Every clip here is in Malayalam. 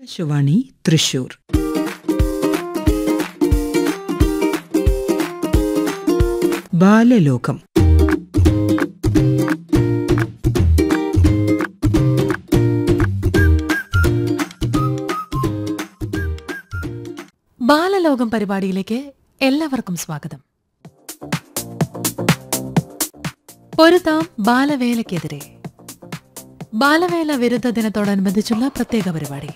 ആകാശവാണി തൃശൂർ ബാലലോകം ബാലലോകം പരിപാടിയിലേക്ക് എല്ലാവർക്കും സ്വാഗതം പൊരുതാം ബാലവേലയ്ക്കെതിരെ ബാലവേല വിരുദ്ധ ദിനത്തോടനുബന്ധിച്ചുള്ള പ്രത്യേക പരിപാടി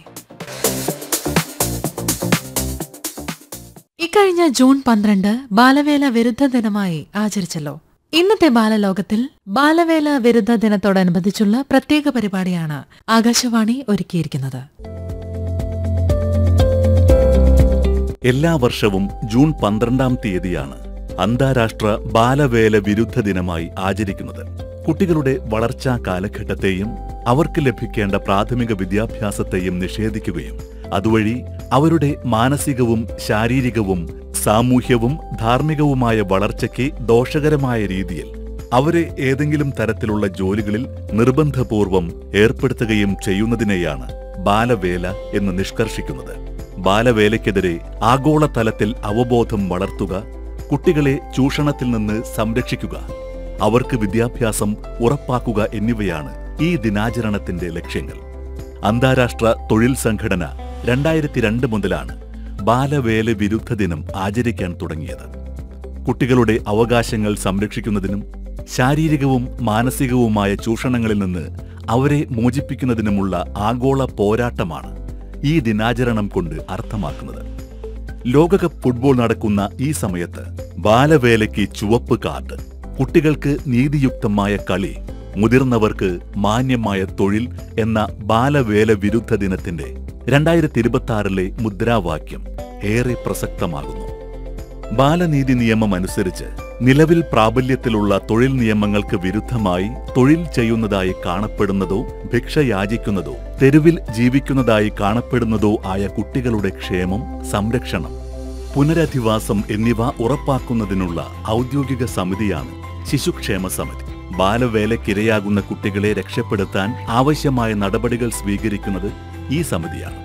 ഇക്കഴിഞ്ഞ ജൂൺ പന്ത്രണ്ട് ബാലവേല വിരുദ്ധ ദിനമായി ആചരിച്ചല്ലോ ഇന്നത്തെ ബാലലോകത്തിൽ ബാലവേല വിരുദ്ധ ദിനത്തോടനുബന്ധിച്ചുള്ള പ്രത്യേക പരിപാടിയാണ് ആകാശവാണി ഒരുക്കിയിരിക്കുന്നത് എല്ലാ വർഷവും ജൂൺ പന്ത്രണ്ടാം തീയതിയാണ് അന്താരാഷ്ട്ര ബാലവേല വിരുദ്ധ ദിനമായി ആചരിക്കുന്നത് കുട്ടികളുടെ വളർച്ചാ കാലഘട്ടത്തെയും അവർക്ക് ലഭിക്കേണ്ട പ്രാഥമിക വിദ്യാഭ്യാസത്തെയും നിഷേധിക്കുകയും അതുവഴി അവരുടെ മാനസികവും ശാരീരികവും സാമൂഹ്യവും ധാർമ്മികവുമായ വളർച്ചയ്ക്ക് ദോഷകരമായ രീതിയിൽ അവരെ ഏതെങ്കിലും തരത്തിലുള്ള ജോലികളിൽ നിർബന്ധപൂർവം ഏർപ്പെടുത്തുകയും ചെയ്യുന്നതിനെയാണ് ബാലവേല എന്ന് നിഷ്കർഷിക്കുന്നത് ബാലവേലയ്ക്കെതിരെ ആഗോളതലത്തിൽ അവബോധം വളർത്തുക കുട്ടികളെ ചൂഷണത്തിൽ നിന്ന് സംരക്ഷിക്കുക അവർക്ക് വിദ്യാഭ്യാസം ഉറപ്പാക്കുക എന്നിവയാണ് ഈ ദിനാചരണത്തിന്റെ ലക്ഷ്യങ്ങൾ അന്താരാഷ്ട്ര തൊഴിൽ സംഘടന രണ്ടായിരത്തി രണ്ട് മുതലാണ് ബാലവേല വിരുദ്ധ ദിനം ആചരിക്കാൻ തുടങ്ങിയത് കുട്ടികളുടെ അവകാശങ്ങൾ സംരക്ഷിക്കുന്നതിനും ശാരീരികവും മാനസികവുമായ ചൂഷണങ്ങളിൽ നിന്ന് അവരെ മോചിപ്പിക്കുന്നതിനുമുള്ള ആഗോള പോരാട്ടമാണ് ഈ ദിനാചരണം കൊണ്ട് അർത്ഥമാക്കുന്നത് ലോകകപ്പ് ഫുട്ബോൾ നടക്കുന്ന ഈ സമയത്ത് ബാലവേലയ്ക്ക് ചുവപ്പ് കാർഡ് കുട്ടികൾക്ക് നീതിയുക്തമായ കളി മുതിർന്നവർക്ക് മാന്യമായ തൊഴിൽ എന്ന ബാലവേല വിരുദ്ധ ദിനത്തിന്റെ രണ്ടായിരത്തി ഇരുപത്തി ആറിലെ മുദ്രാവാക്യം ഏറെ പ്രസക്തമാകുന്നു ബാലനീതി നിയമം അനുസരിച്ച് നിലവിൽ പ്രാബല്യത്തിലുള്ള തൊഴിൽ നിയമങ്ങൾക്ക് വിരുദ്ധമായി തൊഴിൽ ചെയ്യുന്നതായി കാണപ്പെടുന്നതോ ഭിക്ഷ യാചിക്കുന്നതോ തെരുവിൽ ജീവിക്കുന്നതായി കാണപ്പെടുന്നതോ ആയ കുട്ടികളുടെ ക്ഷേമം സംരക്ഷണം പുനരധിവാസം എന്നിവ ഉറപ്പാക്കുന്നതിനുള്ള ഔദ്യോഗിക സമിതിയാണ് ശിശുക്ഷേമ സമിതി ബാലവേലക്കിരയാകുന്ന കുട്ടികളെ രക്ഷപ്പെടുത്താൻ ആവശ്യമായ നടപടികൾ സ്വീകരിക്കുന്നത് ഈ സമിതിയാണ്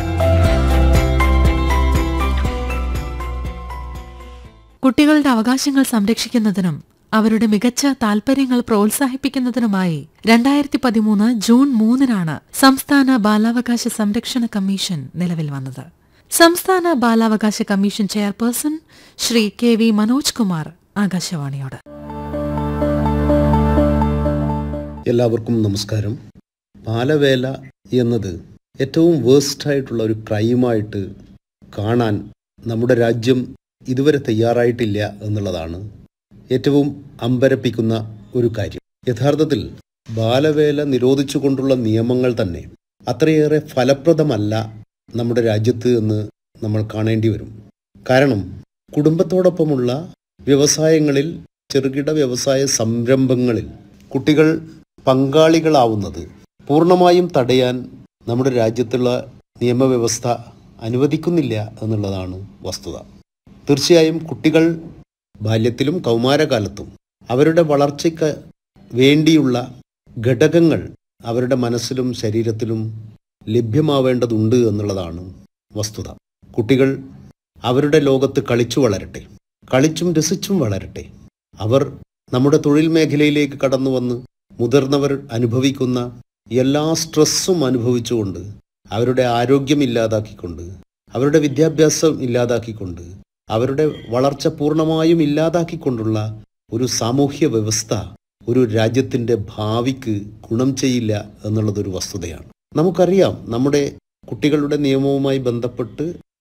കുട്ടികളുടെ അവകാശങ്ങൾ സംരക്ഷിക്കുന്നതിനും അവരുടെ മികച്ച താൽപര്യങ്ങൾ പ്രോത്സാഹിപ്പിക്കുന്നതിനുമായി രണ്ടായിരത്തി പതിമൂന്ന് ജൂൺ മൂന്നിനാണ് സംസ്ഥാന ബാലാവകാശ സംരക്ഷണ കമ്മീഷൻ നിലവിൽ വന്നത് സംസ്ഥാന ബാലാവകാശ commission chairperson Shri K V Manoj Kumar ആകാശവാണിയോട് എല്ലാവർക്കും നമസ്കാരം ബാലവേല എന്നത് ഏറ്റവും വേസ്റ്റ് ആയിട്ടുള്ള ഒരു ക്രൈമായിട്ട് കാണാൻ നമ്മുടെ രാജ്യം ഇതുവരെ തയ്യാറായിട്ടില്ല എന്നുള്ളതാണ് ഏറ്റവും അമ്പരപ്പിക്കുന്ന ഒരു കാര്യം യഥാർത്ഥത്തിൽ ബാലവേല നിരോധിച്ചുകൊണ്ടുള്ള നിയമങ്ങൾ തന്നെ അത്രയേറെ ഫലപ്രദമല്ല നമ്മുടെ രാജ്യത്ത് എന്ന് നമ്മൾ കാണേണ്ടി വരും കാരണം കുടുംബത്തോടൊപ്പമുള്ള വ്യവസായങ്ങളിൽ ചെറുകിട വ്യവസായ സംരംഭങ്ങളിൽ കുട്ടികൾ പങ്കാളികളാവുന്നത് പൂർണ്ണമായും തടയാൻ നമ്മുടെ രാജ്യത്തുള്ള നിയമവ്യവസ്ഥ അനുവദിക്കുന്നില്ല എന്നുള്ളതാണ് വസ്തുത തീർച്ചയായും കുട്ടികൾ ബാല്യത്തിലും കൗമാരകാലത്തും അവരുടെ വളർച്ചയ്ക്ക് വേണ്ടിയുള്ള ഘടകങ്ങൾ അവരുടെ മനസ്സിലും ശരീരത്തിലും ലഭ്യമാവേണ്ടതുണ്ട് എന്നുള്ളതാണ് വസ്തുത കുട്ടികൾ അവരുടെ ലോകത്ത് കളിച്ചു വളരട്ടെ കളിച്ചും രസിച്ചും വളരട്ടെ അവർ നമ്മുടെ തൊഴിൽ മേഖലയിലേക്ക് കടന്നു വന്ന് മുതിർന്നവർ അനുഭവിക്കുന്ന എല്ലാ സ്ട്രെസ്സും അനുഭവിച്ചുകൊണ്ട് അവരുടെ ആരോഗ്യം ഇല്ലാതാക്കിക്കൊണ്ട് അവരുടെ വിദ്യാഭ്യാസം ഇല്ലാതാക്കിക്കൊണ്ട് അവരുടെ വളർച്ച പൂർണ്ണമായും ഇല്ലാതാക്കിക്കൊണ്ടുള്ള ഒരു സാമൂഹ്യ വ്യവസ്ഥ ഒരു രാജ്യത്തിൻ്റെ ഭാവിക്ക് ഗുണം ചെയ്യില്ല എന്നുള്ളതൊരു വസ്തുതയാണ് നമുക്കറിയാം നമ്മുടെ കുട്ടികളുടെ നിയമവുമായി ബന്ധപ്പെട്ട്